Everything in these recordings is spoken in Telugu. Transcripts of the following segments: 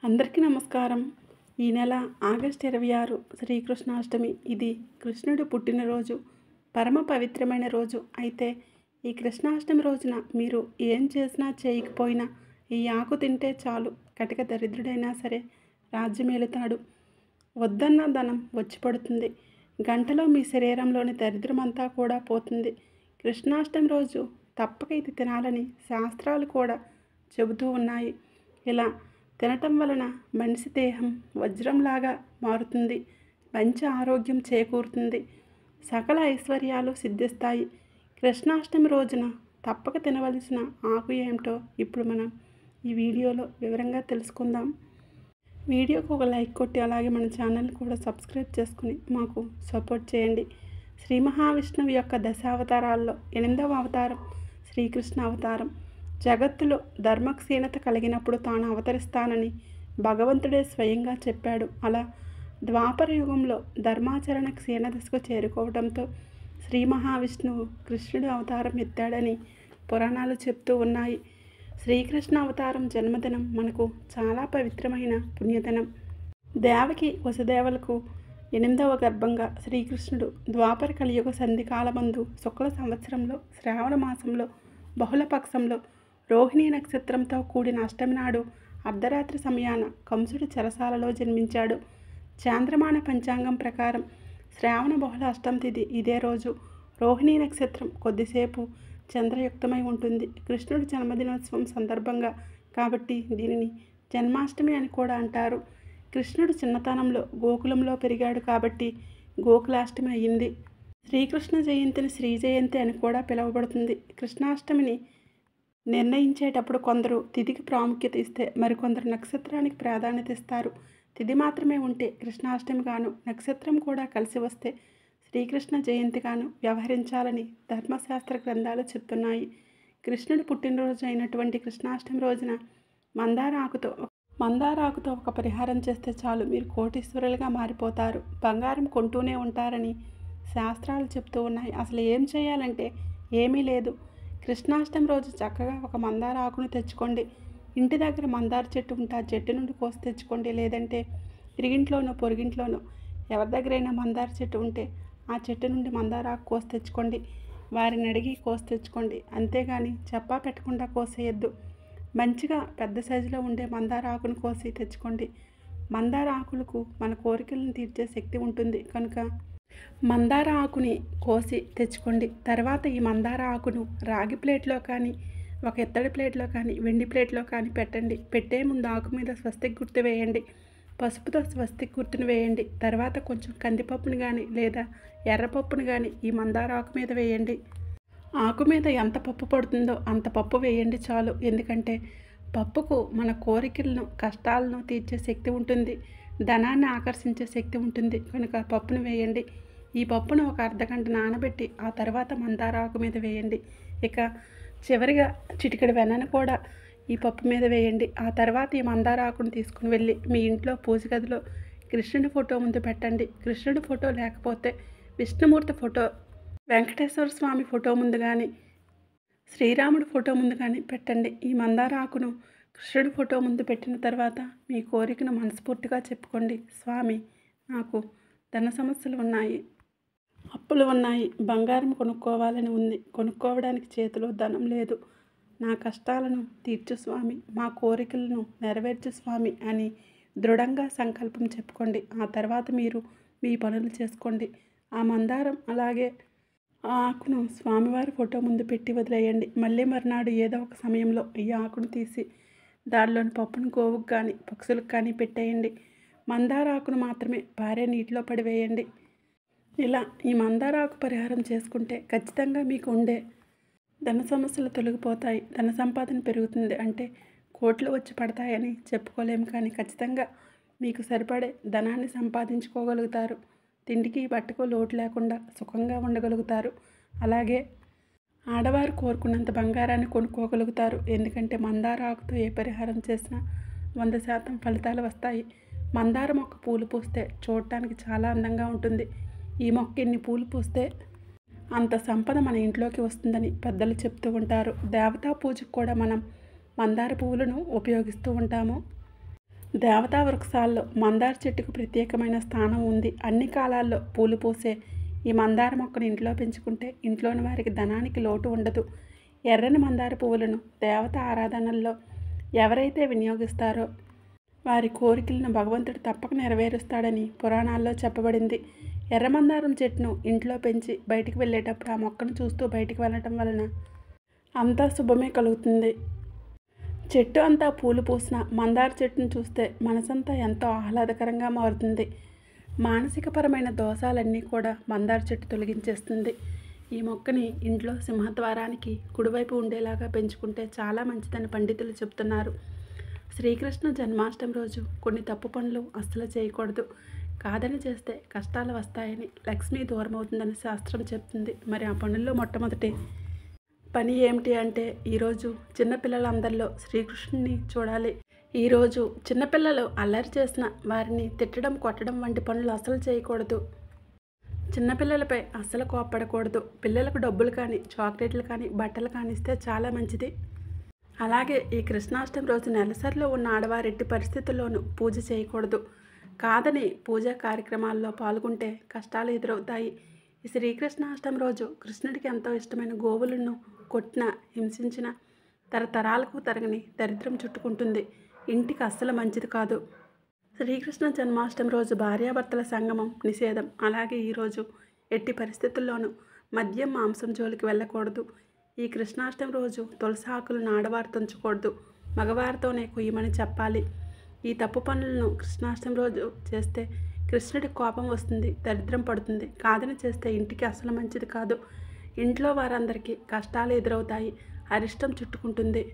అందరికీ నమస్కారం ఈ నెల ఆగస్టు ఇరవై ఆరు శ్రీకృష్ణాష్టమి ఇది కృష్ణుడి పుట్టినరోజు పరమ పవిత్రమైన రోజు అయితే ఈ కృష్ణాష్టమి రోజున మీరు ఏం చేసినా చేయకపోయినా ఈ ఆకు తింటే చాలు కటిక దరిద్రుడైనా సరే రాజ్యమేలుతాడు వద్దన్న ధనం వచ్చి పడుతుంది గంటలో మీ శరీరంలోని దరిద్రమంతా కూడా పోతుంది కృష్ణాష్టమి రోజు తప్పక ఇది తినాలని శాస్త్రాలు కూడా చెబుతూ ఉన్నాయి ఇలా తినటం వలన మనిషి దేహం వజ్రంలాగా మారుతుంది మంచి ఆరోగ్యం చేకూరుతుంది సకల ఐశ్వర్యాలు సిద్ధిస్తాయి కృష్ణాష్టమి రోజున తప్పక తినవలసిన ఆకు ఏమిటో ఇప్పుడు మనం ఈ వీడియోలో వివరంగా తెలుసుకుందాం వీడియోకి ఒక లైక్ కొట్టి అలాగే మన ఛానల్ కూడా సబ్స్క్రైబ్ చేసుకుని మాకు సపోర్ట్ చేయండి శ్రీ మహావిష్ణువు యొక్క దశావతారాల్లో ఎనిమిదవ అవతారం శ్రీకృష్ణ అవతారం జగత్తులో ధర్మక్షీణత కలిగినప్పుడు తాను అవతరిస్తానని భగవంతుడే స్వయంగా చెప్పాడు అలా ద్వాపర యుగంలో ధర్మాచరణ క్షీణదశకు చేరుకోవడంతో శ్రీ మహావిష్ణువు కృష్ణుడు అవతారం ఎత్తాడని పురాణాలు చెప్తూ ఉన్నాయి శ్రీకృష్ణ అవతారం జన్మదినం మనకు చాలా పవిత్రమైన పుణ్యదినం దేవకి వసుదేవులకు ఎనిమిదవ గర్భంగా శ్రీకృష్ణుడు ద్వాపర కలియుగ సంధికాలమందు శుక్ల సంవత్సరంలో శ్రావణ మాసంలో బహుళపక్షంలో రోహిణీ నక్షత్రంతో కూడిన అష్టమి నాడు అర్ధరాత్రి సమయాన కంసుడి చెరసాలలో జన్మించాడు చాంద్రమాన పంచాంగం ప్రకారం శ్రావణ బహుళ అష్టమి తిథి ఇదే రోజు రోహిణీ నక్షత్రం కొద్దిసేపు చంద్రయుక్తమై ఉంటుంది కృష్ణుడి జన్మదినోత్సవం సందర్భంగా కాబట్టి దీనిని జన్మాష్టమి అని కూడా అంటారు కృష్ణుడు చిన్నతనంలో గోకులంలో పెరిగాడు కాబట్టి గోకులాష్టమి అయ్యింది శ్రీకృష్ణ జయంతిని శ్రీ జయంతి అని కూడా పిలువబడుతుంది కృష్ణాష్టమిని నిర్ణయించేటప్పుడు కొందరు తిథికి ప్రాముఖ్యత ఇస్తే మరికొందరు నక్షత్రానికి ప్రాధాన్యత ఇస్తారు తిథి మాత్రమే ఉంటే కృష్ణాష్టమి గాను నక్షత్రం కూడా కలిసి వస్తే శ్రీకృష్ణ జయంతిగాను వ్యవహరించాలని ధర్మశాస్త్ర గ్రంథాలు చెప్తున్నాయి కృష్ణుడు పుట్టినరోజు అయినటువంటి కృష్ణాష్టమి రోజున మందార ఆకుతో మందార ఆకుతో ఒక పరిహారం చేస్తే చాలు మీరు కోటీశ్వరులుగా మారిపోతారు బంగారం కొంటూనే ఉంటారని శాస్త్రాలు చెప్తూ ఉన్నాయి అసలు ఏం చేయాలంటే ఏమీ లేదు కృష్ణాష్టమి రోజు చక్కగా ఒక మందార ఆకును తెచ్చుకోండి ఇంటి దగ్గర మందార చెట్టు ఉంటే ఆ చెట్టు నుండి కోసి తెచ్చుకోండి లేదంటే ఇరిగింట్లోనో పొరిగింట్లోనో ఎవరి దగ్గరైనా మందార చెట్టు ఉంటే ఆ చెట్టు నుండి మందార ఆకు కోసి తెచ్చుకోండి వారిని అడిగి కోసి తెచ్చుకోండి అంతేగాని చెప్పా పెట్టకుండా కోసేయద్దు మంచిగా పెద్ద సైజులో ఉండే మందార ఆకును కోసి తెచ్చుకోండి మందార ఆకులకు మన కోరికలను తీర్చే శక్తి ఉంటుంది కనుక మందార ఆకుని కోసి తెచ్చుకోండి తర్వాత ఈ మందార ఆకును రాగి ప్లేట్లో కానీ ఒక ఎత్తడి ప్లేట్లో కానీ వెండి ప్లేట్లో కానీ పెట్టండి పెట్టే ముందు ఆకు మీద స్వస్తిక్ గుర్తు వేయండి పసుపుతో స్వస్తిక్ గుర్తును వేయండి తర్వాత కొంచెం కందిపప్పుని కానీ లేదా ఎర్రపప్పును కానీ ఈ మందార ఆకు మీద వేయండి ఆకు మీద ఎంత పప్పు పడుతుందో అంత పప్పు వేయండి చాలు ఎందుకంటే పప్పుకు మన కోరికలను కష్టాలను తీర్చే శక్తి ఉంటుంది ధనాన్ని ఆకర్షించే శక్తి ఉంటుంది కనుక పప్పును వేయండి ఈ పప్పును ఒక అర్ధగంట నానబెట్టి ఆ తర్వాత మందార ఆకు మీద వేయండి ఇక చివరిగా చిటికెడు వెన్నను కూడా ఈ పప్పు మీద వేయండి ఆ తర్వాత ఈ మందార ఆకును తీసుకుని వెళ్ళి మీ ఇంట్లో పూజ గదిలో కృష్ణుడి ఫోటో ముందు పెట్టండి కృష్ణుడి ఫోటో లేకపోతే విష్ణుమూర్తి ఫోటో వెంకటేశ్వర స్వామి ఫోటో ముందు కానీ శ్రీరాముడి ఫోటో ముందు కానీ పెట్టండి ఈ మందార ఆకును కృష్ణుడి ఫోటో ముందు పెట్టిన తర్వాత మీ కోరికను మనస్ఫూర్తిగా చెప్పుకోండి స్వామి నాకు ధన సమస్యలు ఉన్నాయి అప్పులు ఉన్నాయి బంగారం కొనుక్కోవాలని ఉంది కొనుక్కోవడానికి చేతిలో ధనం లేదు నా కష్టాలను తీర్చు స్వామి మా కోరికలను నెరవేర్చు స్వామి అని దృఢంగా సంకల్పం చెప్పుకోండి ఆ తర్వాత మీరు మీ పనులు చేసుకోండి ఆ మందారం అలాగే ఆ ఆకును స్వామివారి ఫోటో ముందు పెట్టి వదిలేయండి మళ్ళీ మర్నాడు ఏదో ఒక సమయంలో ఈ ఆకును తీసి దానిలోని పప్పును గోవుకు కానీ పక్షులకు కానీ పెట్టేయండి మందార ఆకును మాత్రమే భార్య నీటిలో పడివేయండి ఇలా ఈ మందార ఆకు పరిహారం చేసుకుంటే ఖచ్చితంగా మీకు ఉండే ధన సమస్యలు తొలగిపోతాయి ధన సంపాదన పెరుగుతుంది అంటే కోట్లు వచ్చి పడతాయని చెప్పుకోలేము కానీ ఖచ్చితంగా మీకు సరిపడే ధనాన్ని సంపాదించుకోగలుగుతారు తిండికి బట్టకు లోటు లేకుండా సుఖంగా ఉండగలుగుతారు అలాగే ఆడవారు కోరుకున్నంత బంగారాన్ని కొనుక్కోగలుగుతారు ఎందుకంటే మందార ఆకుతో ఏ పరిహారం చేసినా వంద శాతం ఫలితాలు వస్తాయి మందార మొక్క పూలు పూస్తే చూడటానికి చాలా అందంగా ఉంటుంది ఈ మొక్క ఎన్ని పూలు పూస్తే అంత సంపద మన ఇంట్లోకి వస్తుందని పెద్దలు చెప్తూ ఉంటారు దేవతా పూజకు కూడా మనం మందార పువ్వులను ఉపయోగిస్తూ ఉంటాము దేవతా వృక్షాల్లో మందార చెట్టుకు ప్రత్యేకమైన స్థానం ఉంది అన్ని కాలాల్లో పూలు పూసే ఈ మందార మొక్కను ఇంట్లో పెంచుకుంటే ఇంట్లోని వారికి ధనానికి లోటు ఉండదు ఎర్రని మందార పువ్వులను దేవత ఆరాధనల్లో ఎవరైతే వినియోగిస్తారో వారి కోరికలను భగవంతుడు తప్పక నెరవేరుస్తాడని పురాణాల్లో చెప్పబడింది ఎర్రమందారం చెట్టును ఇంట్లో పెంచి బయటికి వెళ్ళేటప్పుడు ఆ మొక్కను చూస్తూ బయటికి వెళ్ళటం వలన అంతా శుభమే కలుగుతుంది చెట్టు అంతా పూలు పూసిన మందార చెట్టును చూస్తే మనసంతా ఎంతో ఆహ్లాదకరంగా మారుతుంది మానసికపరమైన దోషాలన్నీ కూడా మందార చెట్టు తొలగించేస్తుంది ఈ మొక్కని ఇంట్లో సింహద్వారానికి కుడివైపు ఉండేలాగా పెంచుకుంటే చాలా మంచిదని పండితులు చెప్తున్నారు శ్రీకృష్ణ జన్మాష్టమి రోజు కొన్ని తప్పు పనులు అస్సలు చేయకూడదు కాదని చేస్తే కష్టాలు వస్తాయని లక్ష్మి దూరం అవుతుందని శాస్త్రం చెప్తుంది మరి ఆ పనుల్లో మొట్టమొదటి పని ఏమిటి అంటే ఈరోజు చిన్నపిల్లలందరిలో శ్రీకృష్ణుని చూడాలి ఈరోజు చిన్నపిల్లలు అల్లరి చేసిన వారిని తిట్టడం కొట్టడం వంటి పనులు అసలు చేయకూడదు చిన్నపిల్లలపై అస్సలు కోప్పడకూడదు పిల్లలకు డబ్బులు కానీ చాక్లెట్లు కానీ బట్టలు కానీ ఇస్తే చాలా మంచిది అలాగే ఈ కృష్ణాష్టమి రోజు నెలసరిలో ఉన్న ఆడవారు ఎట్టి పరిస్థితుల్లోనూ పూజ చేయకూడదు కాదని పూజా కార్యక్రమాల్లో పాల్గొంటే కష్టాలు ఎదురవుతాయి ఈ శ్రీకృష్ణాష్టమి రోజు కృష్ణుడికి ఎంతో ఇష్టమైన గోవులను కొట్టిన హింసించిన తరతరాలకు తరగని దరిద్రం చుట్టుకుంటుంది ఇంటికి అస్సలు మంచిది కాదు శ్రీకృష్ణ జన్మాష్టమి రోజు భార్యాభర్తల సంగమం నిషేధం అలాగే ఈరోజు ఎట్టి పరిస్థితుల్లోనూ మద్యం మాంసం జోలికి వెళ్ళకూడదు ఈ కృష్ణాష్టమి రోజు తులసి ఆకులను ఆడవారు తుంచకూడదు మగవారితోనే కుయ్యమని చెప్పాలి ఈ తప్పు పనులను కృష్ణాష్టమి రోజు చేస్తే కృష్ణుడికి కోపం వస్తుంది దరిద్రం పడుతుంది కాదని చేస్తే ఇంటికి అసలు మంచిది కాదు ఇంట్లో వారందరికీ కష్టాలు ఎదురవుతాయి అరిష్టం చుట్టుకుంటుంది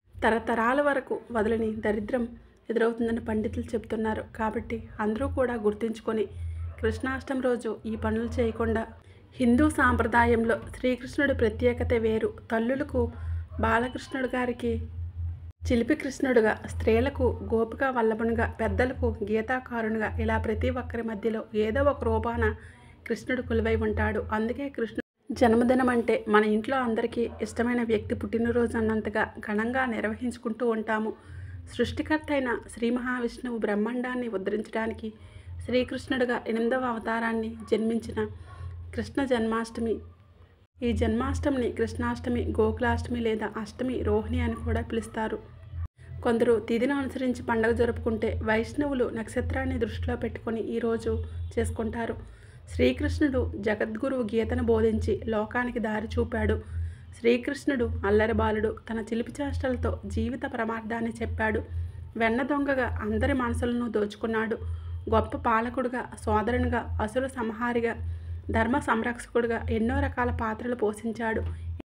తరతరాల వరకు వదలని దరిద్రం ఎదురవుతుందని పండితులు చెప్తున్నారు కాబట్టి అందరూ కూడా గుర్తుంచుకొని కృష్ణాష్టమి రోజు ఈ పనులు చేయకుండా హిందూ సాంప్రదాయంలో శ్రీకృష్ణుడి ప్రత్యేకత వేరు తల్లులకు బాలకృష్ణుడు గారికి చిలిపి కృష్ణుడుగా స్త్రీలకు గోపిక వల్లభునిగా పెద్దలకు గీతాకారునిగా ఇలా ప్రతి ఒక్కరి మధ్యలో ఏదో ఒక రూపాన కృష్ణుడు కొలువై ఉంటాడు అందుకే కృష్ణుడు జన్మదినం అంటే మన ఇంట్లో అందరికీ ఇష్టమైన వ్యక్తి పుట్టినరోజు అన్నంతగా ఘనంగా నిర్వహించుకుంటూ ఉంటాము సృష్టికర్త అయిన శ్రీ మహావిష్ణువు బ్రహ్మాండాన్ని ఉద్ధరించడానికి శ్రీకృష్ణుడిగా ఎనిమిదవ అవతారాన్ని జన్మించిన కృష్ణ జన్మాష్టమి ఈ జన్మాష్టమిని కృష్ణాష్టమి గోకులాష్టమి లేదా అష్టమి రోహిణి అని కూడా పిలుస్తారు కొందరు తిథిని అనుసరించి పండుగ జరుపుకుంటే వైష్ణవులు నక్షత్రాన్ని దృష్టిలో పెట్టుకొని ఈరోజు చేసుకుంటారు శ్రీకృష్ణుడు జగద్గురువు గీతను బోధించి లోకానికి దారి చూపాడు శ్రీకృష్ణుడు అల్లరి బాలుడు తన చిలిపి చేష్టలతో జీవిత ప్రమార్థాన్ని చెప్పాడు వెన్న దొంగగా అందరి మనసులను దోచుకున్నాడు గొప్ప పాలకుడుగా సోదరునిగా అసుర సంహారిగా ధర్మ సంరక్షకుడుగా ఎన్నో రకాల పాత్రలు పోషించాడు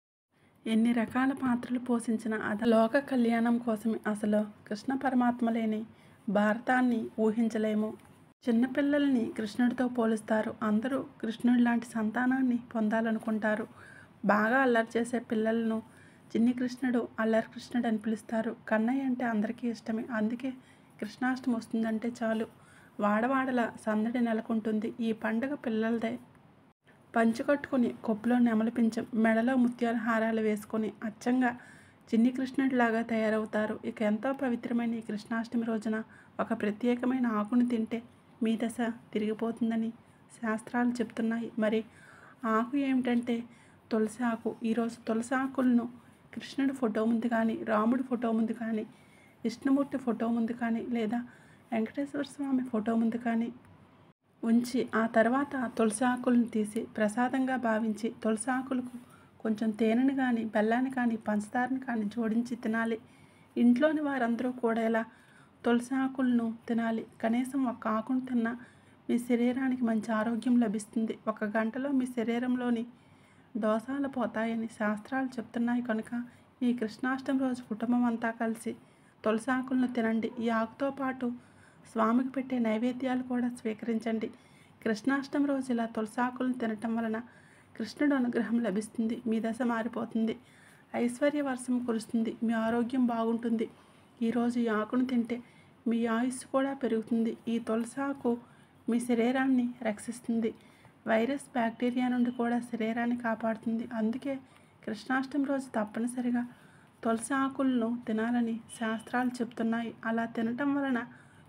ఎన్ని రకాల పాత్రలు పోషించిన అది లోక కళ్యాణం కోసమే అసలు కృష్ణ పరమాత్మ లేని భారతాన్ని ఊహించలేము చిన్నపిల్లల్ని కృష్ణుడితో పోలుస్తారు అందరూ కృష్ణుడి లాంటి సంతానాన్ని పొందాలనుకుంటారు బాగా అల్లరి చేసే పిల్లలను చిన్ని కృష్ణుడు అల్లరి కృష్ణుడు అని పిలుస్తారు కన్నయ్య అంటే అందరికీ ఇష్టమే అందుకే కృష్ణాష్టమి వస్తుందంటే చాలు వాడవాడల సందడి నెలకొంటుంది ఈ పండుగ పిల్లలదే పంచు కట్టుకొని కొప్పులో నెమలిపించం మెడలో ముత్యాల హారాలు వేసుకొని అచ్చంగా చిన్ని కృష్ణుడిలాగా తయారవుతారు ఇక ఎంతో పవిత్రమైన ఈ కృష్ణాష్టమి రోజున ఒక ప్రత్యేకమైన ఆకును తింటే మీ దశ తిరిగిపోతుందని శాస్త్రాలు చెప్తున్నాయి మరి ఆకు ఏమిటంటే తులసి ఆకు ఈరోజు తులసి ఆకులను కృష్ణుడి ఫోటో ముందు కానీ రాముడి ఫోటో ముందు కానీ విష్ణుమూర్తి ఫోటో ముందు కానీ లేదా వెంకటేశ్వర స్వామి ఫోటో ముందు కానీ ఉంచి ఆ తర్వాత తులసి ఆకులను తీసి ప్రసాదంగా భావించి తులసి ఆకులకు కొంచెం తేనెని కానీ బెల్లాన్ని కానీ పంచదారని కానీ జోడించి తినాలి ఇంట్లోని వారందరూ కూడా ఇలా తులసి ఆకులను తినాలి కనీసం ఒక ఆకును తిన్నా మీ శరీరానికి మంచి ఆరోగ్యం లభిస్తుంది ఒక గంటలో మీ శరీరంలోని దోషాలు పోతాయని శాస్త్రాలు చెప్తున్నాయి కనుక ఈ కృష్ణాష్టమి రోజు కుటుంబం అంతా కలిసి తులసి ఆకులను తినండి ఈ ఆకుతో పాటు స్వామికి పెట్టే నైవేద్యాలు కూడా స్వీకరించండి కృష్ణాష్టమి రోజు ఇలా తులసి ఆకులను తినటం వలన కృష్ణుడు అనుగ్రహం లభిస్తుంది మీ దశ మారిపోతుంది ఐశ్వర్య వర్షం కురుస్తుంది మీ ఆరోగ్యం బాగుంటుంది ఈరోజు ఈ ఆకును తింటే మీ ఆయుస్సు కూడా పెరుగుతుంది ఈ తులసి ఆకు మీ శరీరాన్ని రక్షిస్తుంది వైరస్ బ్యాక్టీరియా నుండి కూడా శరీరాన్ని కాపాడుతుంది అందుకే కృష్ణాష్టమి రోజు తప్పనిసరిగా తులసి ఆకులను తినాలని శాస్త్రాలు చెప్తున్నాయి అలా తినటం వలన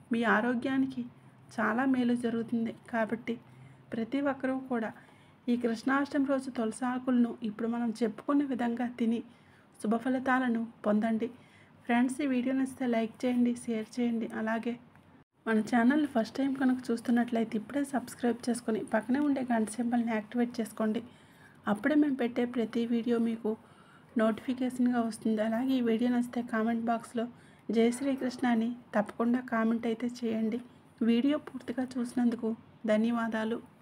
మీ ఆరోగ్యానికి చాలా మేలు జరుగుతుంది కాబట్టి ప్రతి ఒక్కరూ కూడా ఈ కృష్ణాష్టమి రోజు తులసి ఆకులను ఇప్పుడు మనం చెప్పుకునే విధంగా తిని శుభ ఫలితాలను పొందండి ఫ్రెండ్స్ ఈ వీడియో నచ్చితే లైక్ చేయండి షేర్ చేయండి అలాగే మన ఛానల్ ఫస్ట్ టైం కనుక చూస్తున్నట్లయితే ఇప్పుడే సబ్స్క్రైబ్ చేసుకొని పక్కనే ఉండే గంట సింబల్ని యాక్టివేట్ చేసుకోండి అప్పుడే మేము పెట్టే ప్రతి వీడియో మీకు నోటిఫికేషన్గా వస్తుంది అలాగే ఈ వీడియో నచ్చితే కామెంట్ బాక్స్లో జై శ్రీకృష్ణ అని తప్పకుండా కామెంట్ అయితే చేయండి వీడియో పూర్తిగా చూసినందుకు ధన్యవాదాలు